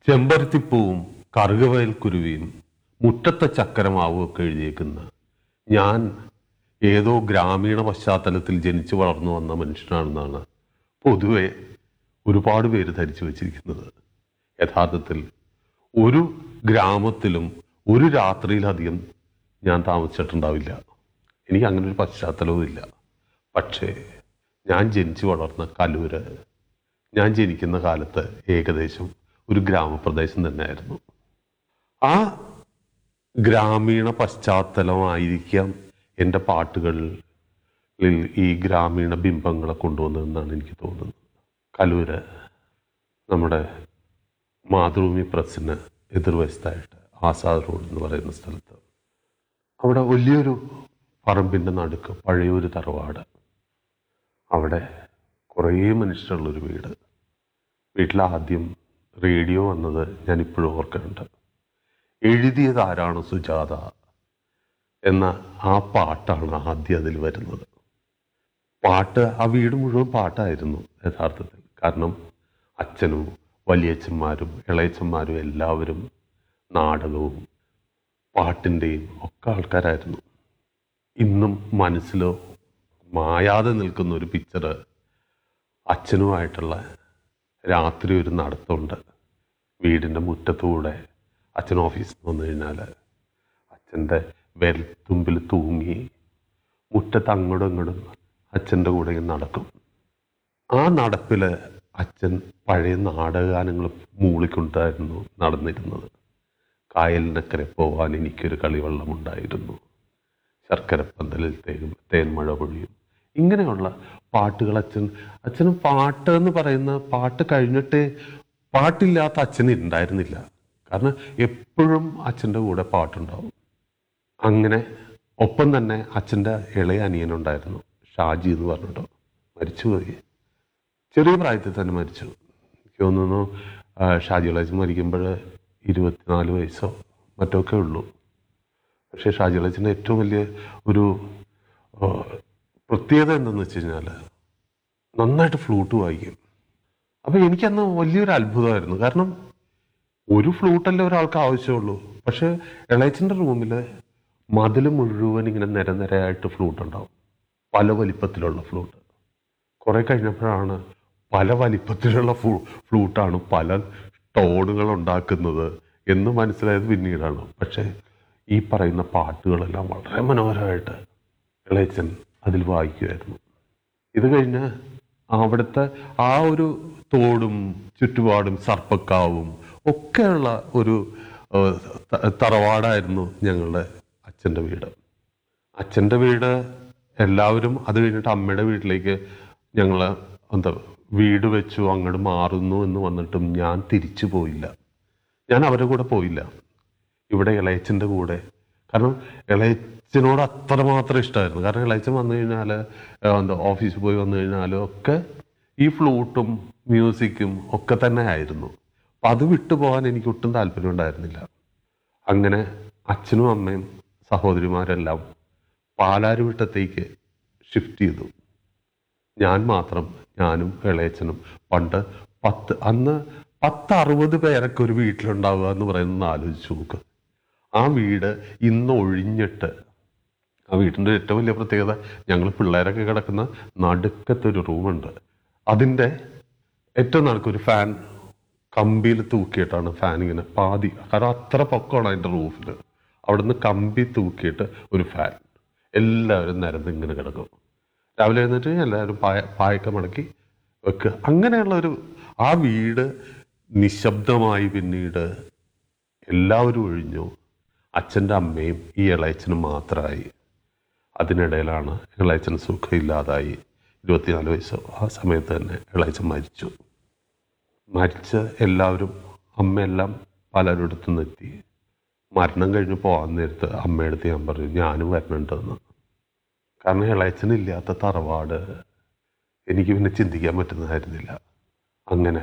ചെമ്പരത്തിപ്പൂവും കറുകവയൽ കുരുവിയും മുറ്റത്തെ ചക്കരമാവുമൊക്കെ എഴുതിയേക്കുന്ന ഞാൻ ഏതോ ഗ്രാമീണ പശ്ചാത്തലത്തിൽ ജനിച്ചു വളർന്നു വന്ന മനുഷ്യനാണെന്നാണ് പൊതുവെ ഒരുപാട് പേര് ധരിച്ചു വച്ചിരിക്കുന്നത് യഥാർത്ഥത്തിൽ ഒരു ഗ്രാമത്തിലും ഒരു രാത്രിയിലധികം ഞാൻ താമസിച്ചിട്ടുണ്ടാവില്ല എനിക്ക് അങ്ങനെ ഒരു പശ്ചാത്തലവും ഇല്ല പക്ഷേ ഞാൻ ജനിച്ചു വളർന്ന കലൂര് ഞാൻ ജനിക്കുന്ന കാലത്ത് ഏകദേശം ഒരു ഗ്രാമപ്രദേശം തന്നെയായിരുന്നു ആ ഗ്രാമീണ പശ്ചാത്തലമായിരിക്കാം എൻ്റെ പാട്ടുകളിൽ ഈ ഗ്രാമീണ ബിംബങ്ങളെ കൊണ്ടുവന്നതെന്നാണ് എനിക്ക് തോന്നുന്നത് കലൂര് നമ്മുടെ മാതൃഭൂമി പ്രസ്സിന് എതിർവശത്തായിട്ട് ആസാദ് റോഡ് എന്ന് പറയുന്ന സ്ഥലത്ത് അവിടെ വലിയൊരു പറമ്പിൻ്റെ നടുക്ക് പഴയൊരു തറവാട് അവിടെ കുറേ മനുഷ്യരുള്ളൊരു വീട് വീട്ടിലാദ്യം റേഡിയോ വന്നത് ഞാൻ ഇപ്പോഴും ഓർക്കുന്നുണ്ട് എഴുതിയത് ആരാണ് സുജാത എന്ന ആ പാട്ടാണ് ആദ്യം അതിൽ വരുന്നത് പാട്ട് ആ വീട് മുഴുവൻ പാട്ടായിരുന്നു യഥാർത്ഥത്തിൽ കാരണം അച്ഛനും വലിയച്ഛന്മാരും ഇളയച്ചന്മാരും എല്ലാവരും നാടകവും പാട്ടിൻ്റെയും ഒക്കെ ആൾക്കാരായിരുന്നു ഇന്നും മനസ്സിലോ മായാതെ നിൽക്കുന്ന ഒരു പിക്ചർ അച്ഛനുമായിട്ടുള്ള രാത്രി ഒരു നടത്തമുണ്ട് വീടിൻ്റെ മുറ്റത്തൂടെ അച്ഛൻ ഓഫീസിൽ വന്നു കഴിഞ്ഞാൽ അച്ഛൻ്റെ വിരൽത്തുമ്പിൽ തൂങ്ങി മുറ്റത്ത് അങ്ങോട്ടും ഇങ്ങോട്ടും അച്ഛൻ്റെ കൂടെ ഇങ്ങനെ നടക്കും ആ നടപ്പിൽ അച്ഛൻ പഴയ നാടകഗാനങ്ങൾ മൂളിക്കൊണ്ടായിരുന്നു നടന്നിരുന്നത് കായലിനക്കരെ പോവാൻ എനിക്കൊരു കളിവെള്ളമുണ്ടായിരുന്നു ശർക്കരപ്പന്തലിൽ തേൻ തേൻമഴ പൊഴിയും ഇങ്ങനെയുള്ള പാട്ടുകൾ അച്ഛൻ അച്ഛന് പാട്ട് എന്ന് പറയുന്ന പാട്ട് കഴിഞ്ഞിട്ട് പാട്ടില്ലാത്ത അച്ഛന് ഉണ്ടായിരുന്നില്ല കാരണം എപ്പോഴും അച്ഛൻ്റെ കൂടെ പാട്ടുണ്ടാവും അങ്ങനെ ഒപ്പം തന്നെ അച്ഛൻ്റെ ഇളയ അനിയനുണ്ടായിരുന്നു ഷാജി എന്ന് പറഞ്ഞിട്ടോ മരിച്ചുപോയി ചെറിയ പ്രായത്തിൽ തന്നെ മരിച്ചു എനിക്ക് തോന്നുന്നു ആ, ഷാജി ഇളയച്ചൻ മരിക്കുമ്പോൾ ഇരുപത്തിനാല് വയസ്സോ മറ്റൊക്കെ ഉള്ളൂ പക്ഷേ ഷാജി ഇളയച്ചൻ്റെ ഏറ്റവും വലിയ ഒരു ആ, പ്രത്യേകത എന്തെന്ന് വെച്ച് കഴിഞ്ഞാൽ നന്നായിട്ട് ഫ്ലൂട്ട് വായിക്കും അപ്പോൾ എനിക്കന്ന് വലിയൊരു അത്ഭുതമായിരുന്നു കാരണം ഒരു ഫ്ലൂട്ടല്ലേ ഒരാൾക്ക് ആവശ്യമുള്ളൂ പക്ഷേ ഇളയച്ചൻ്റെ റൂമിൽ മതിൽ മുഴുവൻ ഇങ്ങനെ നിരനിരയായിട്ട് ഫ്ലൂട്ട് ഉണ്ടാവും പല വലിപ്പത്തിലുള്ള ഫ്ലൂട്ട് കുറെ കഴിഞ്ഞപ്പോഴാണ് പല വലിപ്പത്തിലുള്ള ഫ്ലൂ ഫ്ലൂട്ടാണ് പല ടോണുകൾ ഉണ്ടാക്കുന്നത് എന്ന് മനസ്സിലായത് പിന്നീടാണ് പക്ഷേ ഈ പറയുന്ന പാട്ടുകളെല്ലാം വളരെ മനോഹരമായിട്ട് ഇളയച്ചൻ അതിൽ വായിക്കുമായിരുന്നു ഇത് കഴിഞ്ഞ് അവിടുത്തെ ആ ഒരു തോടും ചുറ്റുപാടും സർപ്പക്കാവും ഒക്കെയുള്ള ഒരു ഏഹ്, ത- തറവാടായിരുന്നു ഞങ്ങളുടെ അച്ഛൻ്റെ വീട് അച്ഛൻ്റെ വീട് എല്ലാവരും അത് കഴിഞ്ഞിട്ട് അമ്മയുടെ വീട്ടിലേക്ക് ഞങ്ങൾ എന്താ വീട് വെച്ചു അങ്ങോട്ട് മാറുന്നു എന്ന് വന്നിട്ടും ഞാൻ തിരിച്ചു പോയില്ല ഞാൻ അവരുടെ കൂടെ പോയില്ല ഇവിടെ ഇളയച്ചൻ്റെ കൂടെ കാരണം ഇളയച്ചനോട് അത്രമാത്രം ഇഷ്ടമായിരുന്നു കാരണം ഇളയച്ചൻ വന്നു കഴിഞ്ഞാൽ എന്താ ഓഫീസിൽ പോയി വന്നു കഴിഞ്ഞാലും ഒക്കെ ഈ ഫ്ലൂട്ടും മ്യൂസിക്കും ഒക്കെ തന്നെ ആയിരുന്നു അപ്പം അത് വിട്ടു പോകാൻ എനിക്ക് ഒട്ടും താല്പര്യം ഉണ്ടായിരുന്നില്ല അങ്ങനെ അച്ഛനും അമ്മയും സഹോദരിമാരെല്ലാം പാലാരിവട്ടത്തേക്ക് ഷിഫ്റ്റ് ചെയ്തു ഞാൻ മാത്രം ഞാനും ഇളയച്ചനും പണ്ട് പത്ത് അന്ന് പത്ത് അറുപത് പേരൊക്കെ ഒരു വീട്ടിലുണ്ടാവുക എന്ന് പറയുന്നത് ആലോചിച്ച് നോക്ക് ആ വീട് ഇന്ന് ഒഴിഞ്ഞിട്ട് ആ വീടിൻ്റെ ഏറ്റവും വലിയ പ്രത്യേകത ഞങ്ങൾ പിള്ളേരൊക്കെ കിടക്കുന്ന നടുക്കത്തെ ഒരു റൂമുണ്ട് അതിൻ്റെ ഏറ്റവും നടുക്കൊരു ഫാൻ കമ്പിയിൽ തൂക്കിയിട്ടാണ് ഫാൻ ഇങ്ങനെ പാതി കാരണം അത്ര പൊക്കമാണ് അതിൻ്റെ റൂഫിൽ അവിടുന്ന് കമ്പി തൂക്കിയിട്ട് ഒരു ഫാൻ എല്ലാവരും നിരന്ന് ഇങ്ങനെ കിടക്കും രാവിലെ എഴുന്നേറ്റ് എല്ലാവരും പായ പായൊക്കെ മടക്കി വെക്കുക അങ്ങനെയുള്ള ഒരു ആ വീട് നിശബ്ദമായി പിന്നീട് എല്ലാവരും ഒഴിഞ്ഞു അച്ഛൻ്റെ അമ്മയും ഈ ഇളയച്ചനും മാത്രമായി അതിനിടയിലാണ് ഇളയച്ചൻ സുഖമില്ലാതായി ഇരുപത്തിനാല് വയസ്സ് ആ സമയത്ത് തന്നെ ഇളയച്ചൻ മരിച്ചു മരിച്ച് എല്ലാവരും അമ്മയെല്ലാം പലരിടത്തു നിന്നെത്തി മരണം കഴിഞ്ഞ് പോകാൻ നേരത്ത് അമ്മയടുത്ത് ഞാൻ പറഞ്ഞു ഞാനും വരണുണ്ടെന്ന് കാരണം ഇളയച്ചനില്ലാത്ത തറവാട് എനിക്ക് പിന്നെ ചിന്തിക്കാൻ പറ്റുന്നതായിരുന്നില്ല അങ്ങനെ